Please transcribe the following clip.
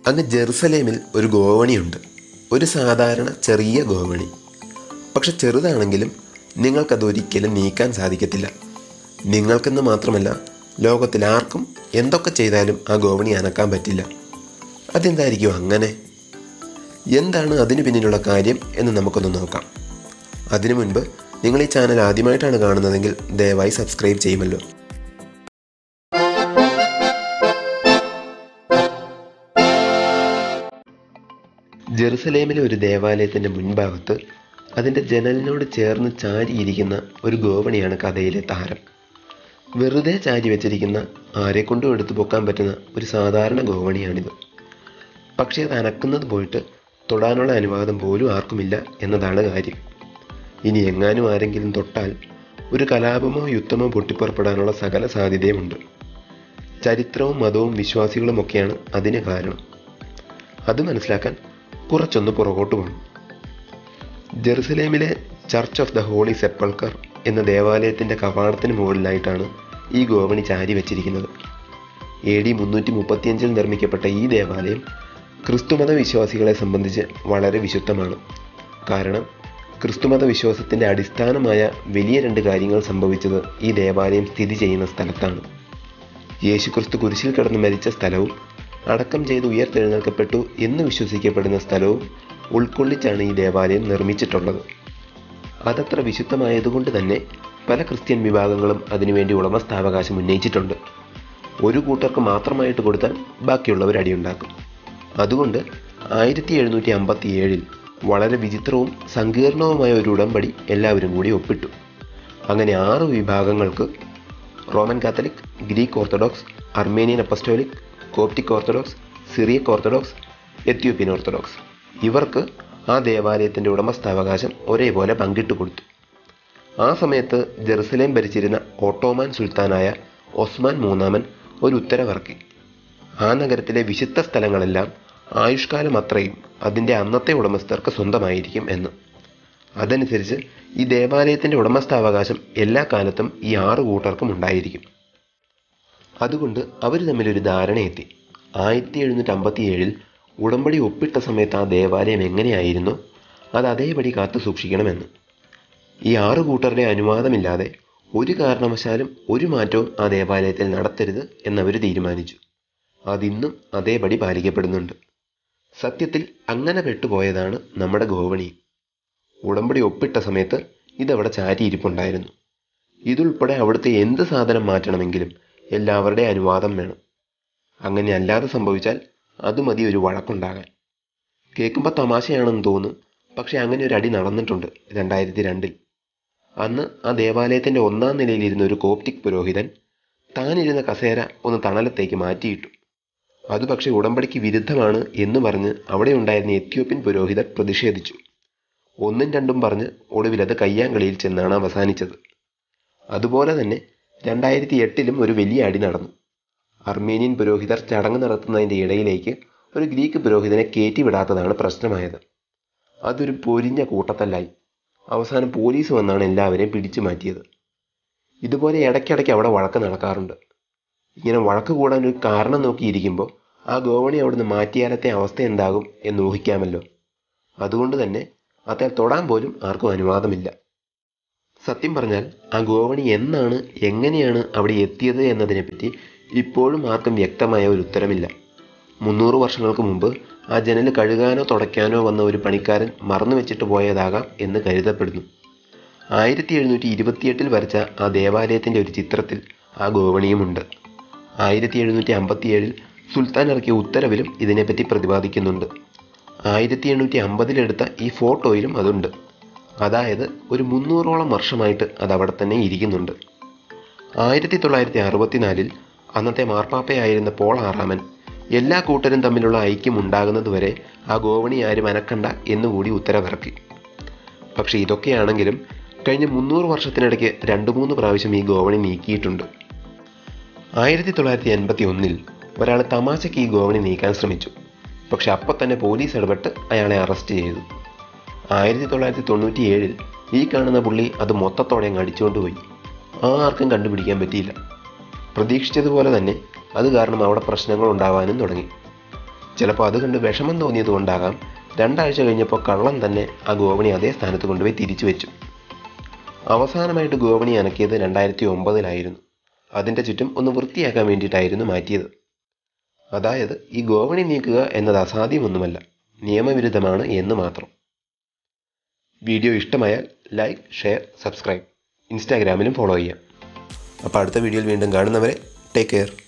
അങ്ങ് ജെറുസലേമിൽ ഒരു ഗോവണിയുണ്ട് ഒരു സാധാരണ ചെറിയ ഗോവണി പക്ഷെ ചെറുതാണെങ്കിലും നിങ്ങൾക്കതൊരിക്കലും നീക്കാൻ സാധിക്കത്തില്ല നിങ്ങൾക്കെന്ന് മാത്രമല്ല ലോകത്തിൽ ആർക്കും എന്തൊക്കെ ചെയ്താലും ആ ഗോവണി അനക്കാൻ പറ്റില്ല അതെന്തായിരിക്കും അങ്ങനെ എന്താണ് അതിനു പിന്നിലുള്ള കാര്യം എന്ന് നമുക്കൊന്ന് നോക്കാം അതിനു മുൻപ് നിങ്ങൾ ഈ ചാനൽ ആദ്യമായിട്ടാണ് കാണുന്നതെങ്കിൽ ദയവായി സബ്സ്ക്രൈബ് ചെയ്യുമല്ലോ ജെറുസലേമിലെ ഒരു ദേവാലയത്തിൻ്റെ മുൻഭാഗത്ത് അതിൻ്റെ ജനലിനോട് ചേർന്ന് ചാരിയിരിക്കുന്ന ഒരു ഗോവണിയാണ് കഥയിലെ താരം വെറുതെ ചാരി വെച്ചിരിക്കുന്ന ആരെക്കൊണ്ടും എടുത്തു പൊക്കാൻ പറ്റുന്ന ഒരു സാധാരണ ഗോവണിയാണിത് പക്ഷേ അത് അനക്കുന്നത് പോയിട്ട് തൊടാനുള്ള അനുവാദം പോലും ആർക്കുമില്ല എന്നതാണ് കാര്യം ഇനി എങ്ങാനും ആരെങ്കിലും തൊട്ടാൽ ഒരു കലാപമോ യുദ്ധമോ പൊട്ടിപ്പുറപ്പെടാനുള്ള സകല സാധ്യതയുമുണ്ട് ചരിത്രവും മതവും വിശ്വാസികളും ഒക്കെയാണ് അതിന് കാരണം അത് മനസ്സിലാക്കാൻ കുറച്ചൊന്ന് പുറകോട്ട് പോകണം ജെറുസലേമിലെ church of the holy sepulchre എന്ന ദേവാലയത്തിൻ്റെ കവാടത്തിന് മുകളിലായിട്ടാണ് ഈ ഗോവണി ചാരി വെച്ചിരിക്കുന്നത് എ ഡി മുന്നൂറ്റി മുപ്പത്തിയഞ്ചിൽ നിർമ്മിക്കപ്പെട്ട ഈ ദേവാലയം ക്രിസ്തുമത വിശ്വാസികളെ സംബന്ധിച്ച് വളരെ വിശുദ്ധമാണ് കാരണം ക്രിസ്തുമത വിശ്വാസത്തിൻ്റെ അടിസ്ഥാനമായ വലിയ രണ്ട് കാര്യങ്ങൾ സംഭവിച്ചത് ഈ ദേവാലയം സ്ഥിതി ചെയ്യുന്ന സ്ഥലത്താണ് യേശുക്രിസ്തു കുരിശിൽ കിടന്ന് മരിച്ച സ്ഥലവും അടക്കം ചെയ്ത് ഉയർത്തെഴുന്നേൽക്കപ്പെട്ടു എന്ന് വിശ്വസിക്കപ്പെടുന്ന സ്ഥലവും ഉൾക്കൊള്ളിച്ചാണ് ഈ ദേവാലയം നിർമ്മിച്ചിട്ടുള്ളത് അതത്ര വിശുദ്ധമായതുകൊണ്ട് തന്നെ പല ക്രിസ്ത്യൻ വിഭാഗങ്ങളും അതിനുവേണ്ടി ഉടമസ്ഥാവകാശം ഉന്നയിച്ചിട്ടുണ്ട് ഒരു കൂട്ടർക്ക് മാത്രമായിട്ട് കൊടുത്താൽ ബാക്കിയുള്ളവർ അടിയുണ്ടാക്കും അതുകൊണ്ട് ആയിരത്തി എഴുന്നൂറ്റി അമ്പത്തി ഏഴിൽ വളരെ വിചിത്രവും സങ്കീർണവുമായ ഒരു ഉടമ്പടി എല്ലാവരും കൂടി ഒപ്പിട്ടു അങ്ങനെ ആറ് വിഭാഗങ്ങൾക്ക് Roman Catholic Greek Orthodox Armenian Apostolic Coptic Orthodox Syriac Orthodox Ethiopian Orthodox ഇവർക്ക് ആ ദേവാലയത്തിൻ്റെ ഉടമസ്ഥാവകാശം ഒരേപോലെ പങ്കിട്ടു കൊടുത്തു ആ സമയത്ത് ജെറുസലേം ഭരിച്ചിരുന്ന ഓട്ടോമാൻ സുൽത്താനായ ഒസ്മാൻ മൂന്നാമൻ ഒരു ഉത്തരവിറക്കി ആ നഗരത്തിലെ വിശുദ്ധ സ്ഥലങ്ങളെല്ലാം ആയുഷ്കാലം അത്രയും അതിൻ്റെ അന്നത്തെ ഉടമസ്ഥർക്ക് സ്വന്തമായിരിക്കും എന്ന് അതനുസരിച്ച് ഈ ദേവാലയത്തിൻ്റെ ഉടമസ്ഥാവകാശം എല്ലാ കാലത്തും ഈ ആറ് കൂട്ടർക്കും ഉണ്ടായിരിക്കും അതുകൊണ്ട് അവർ തമ്മിലൊരു ധാരണയെത്തി ആയിരത്തി എഴുന്നൂറ്റി അമ്പത്തി ഏഴിൽ ഉടമ്പടി ഒപ്പിട്ട സമയത്ത് ആ ദേവാലയം എങ്ങനെയായിരുന്നു അത് അതേപടി കാത്തു സൂക്ഷിക്കണമെന്ന് ഈ ആറ് കൂട്ടരുടെ അനുവാദമില്ലാതെ ഒരു കാരണവശാലും ഒരു മാറ്റവും ആ ദേവാലയത്തിൽ നടത്തരുത് എന്നവർ തീരുമാനിച്ചു അതിന്നും അതേപടി പാലിക്കപ്പെടുന്നുണ്ട് സത്യത്തിൽ അങ്ങനെ പെട്ടുപോയതാണ് നമ്മുടെ ഗോവണി ഉടമ്പടി ഒപ്പിട്ട സമയത്ത് ഇതവിടെ ചാരിയിരിപ്പുണ്ടായിരുന്നു ഇതുൾപ്പെടെ അവിടുത്തെ എന്ത് സാധനം മാറ്റണമെങ്കിലും എല്ലാവരുടെ അനുവാദം വേണം അങ്ങനെ അല്ലാതെ സംഭവിച്ചാൽ അത് മതി ഒരു വഴക്കുണ്ടാകാൻ കേൾക്കുമ്പോൾ തമാശയാണെന്ന് തോന്നും പക്ഷെ അങ്ങനെ ഒരു അടി നടന്നിട്ടുണ്ട് രണ്ടായിരത്തി രണ്ടിൽ അന്ന് ആ ദേവാലയത്തിൻ്റെ ഒന്നാം നിലയിലിരുന്ന ഒരു കോപ്റ്റിക് പുരോഹിതൻ താനിരുന്ന കസേര ഒന്ന് തണലത്തേക്ക് മാറ്റിയിട്ടു അത് പക്ഷേ ഉടമ്പടിക്ക് വിരുദ്ധമാണ് എന്ന് പറഞ്ഞ് അവിടെ ഉണ്ടായിരുന്ന എത്യോപ്യൻ പുരോഹിതർ പ്രതിഷേധിച്ചു ഒന്നും രണ്ടും പറഞ്ഞ് ഒടുവിൽ അത് കയ്യാങ്കളിയിൽ ചെന്നാണ് അവസാനിച്ചത് അതുപോലെ തന്നെ രണ്ടായിരത്തി എട്ടിലും ഒരു വലിയ അടി നടന്നു അർമേനിയൻ പുരോഹിതർ ചടങ്ങ് നടത്തുന്നതിൻ്റെ ഇടയിലേക്ക് ഒരു ഗ്രീക്ക് പുരോഹിതനെ കയറ്റിവിടാത്തതാണ് പ്രശ്നമായത് അതൊരു പൊരിഞ്ഞ കൂട്ടത്തല്ലായി അവസാനം പോലീസ് വന്നാണ് എല്ലാവരെയും പിടിച്ചു മാറ്റിയത് ഇതുപോലെ ഇടയ്ക്കിടയ്ക്ക് അവിടെ വഴക്ക് നടക്കാറുണ്ട് ഇങ്ങനെ വഴക്ക് കൂടാൻ ഒരു കാരണം നോക്കിയിരിക്കുമ്പോൾ ആ ഗോവണി അവിടുന്ന് മാറ്റിയാലത്തെ അവസ്ഥ എന്താകും എന്ന് ഊഹിക്കാമല്ലോ അതുകൊണ്ട് തന്നെ അതെ തൊടാൻ പോലും ആർക്കും അനുവാദമില്ല സത്യം പറഞ്ഞാൽ ആ ഗോവണി എന്നാണ് എങ്ങനെയാണ് അവിടെ എത്തിയത് എന്നതിനെപ്പറ്റി ഇപ്പോഴും ആർക്കും വ്യക്തമായ ഒരു ഉത്തരമില്ല മുന്നൂറ് വർഷങ്ങൾക്ക് മുമ്പ് ആ ജനൽ കഴുകാനോ തുടയ്ക്കാനോ വന്ന ഒരു പണിക്കാരൻ മറന്നു വെച്ചിട്ട് പോയതാകാം എന്ന് കരുതപ്പെടുന്നു ആയിരത്തി എഴുന്നൂറ്റി ഇരുപത്തിയെട്ടിൽ വരച്ച ആ ദേവാലയത്തിൻ്റെ ഒരു ചിത്രത്തിൽ ആ ഗോവണിയുമുണ്ട് ആയിരത്തി എഴുന്നൂറ്റി അമ്പത്തിയേഴിൽ സുൽത്താൻ ഇറക്കിയ ഉത്തരവിലും ഇതിനെപ്പറ്റി പ്രതിപാദിക്കുന്നുണ്ട് ആയിരത്തി എണ്ണൂറ്റി അമ്പതിലെടുത്ത ഈ ഫോട്ടോയിലും അതുണ്ട് അതായത് ഒരു മുന്നൂറോളം വർഷമായിട്ട് അത് അവിടെ തന്നെ ഇരിക്കുന്നുണ്ട് ആയിരത്തി തൊള്ളായിരത്തി അറുപത്തിനാലിൽ അന്നത്തെ മാർപ്പാപ്പയായിരുന്ന പോൾ ആറാമൻ എല്ലാ കൂട്ടരും തമ്മിലുള്ള ഐക്യം ഉണ്ടാകുന്നതുവരെ ആ ഗോവണി ആരും അനക്കണ്ട എന്നുകൂടി ഉത്തരവിറക്കി പക്ഷേ ഇതൊക്കെയാണെങ്കിലും കഴിഞ്ഞ മുന്നൂറ് വർഷത്തിനിടയ്ക്ക് രണ്ട് മൂന്ന് പ്രാവശ്യം ഈ ഗോവണി നീക്കിയിട്ടുണ്ട് ആയിരത്തി തൊള്ളായിരത്തി എൺപത്തി ഒന്നിൽ ഒരാൾ തമാശയ്ക്ക് ഈ ഗോവണി നീക്കാൻ ശ്രമിച്ചു പക്ഷെ അപ്പോൾ തന്നെ പോലീസ് ഇടപെട്ട് അയാളെ അറസ്റ്റ് ചെയ്തു ആയിരത്തി തൊള്ളായിരത്തി തൊണ്ണൂറ്റി ഏഴിൽ ഈ കാണുന്ന പുള്ളി അത് മൊത്തത്തോടെ അങ്ങ് അടിച്ചുകൊണ്ടുപോയി ആർക്കും കണ്ടുപിടിക്കാൻ പറ്റിയില്ല പ്രതീക്ഷിച്ചതുപോലെ തന്നെ അത് കാരണം അവിടെ പ്രശ്നങ്ങൾ ഉണ്ടാവാനും തുടങ്ങി ചിലപ്പോൾ അത് കണ്ട് വിഷമം തോന്നിയത് കൊണ്ടാകാം രണ്ടാഴ്ച കഴിഞ്ഞപ്പോൾ കള്ളൻ തന്നെ ആ ഗോവണി അതേ സ്ഥാനത്ത് കൊണ്ടുപോയി തിരിച്ചു വെച്ചു അവസാനമായിട്ട് ഗോവണി അനക്കിയത് രണ്ടായിരത്തി ഒമ്പതിലായിരുന്നു അതിൻ്റെ ചുറ്റും ഒന്ന് വൃത്തിയാക്കാൻ വേണ്ടിയിട്ടായിരുന്നു മാറ്റിയത് അതായത് ഈ ഗോവണി നീക്കുക എന്നത് അസാധ്യമൊന്നുമല്ല നിയമവിരുദ്ധമാണ് എന്ന് മാത്രം വീഡിയോ ഇഷ്ടമായാൽ ലൈക്ക് ഷെയർ സബ്സ്ക്രൈബ് ഇൻസ്റ്റാഗ്രാമിലും ഫോളോ ചെയ്യാം അപ്പോൾ അടുത്ത വീഡിയോയിൽ വീണ്ടും കാണുന്നവരെ ടേക്ക് കെയർ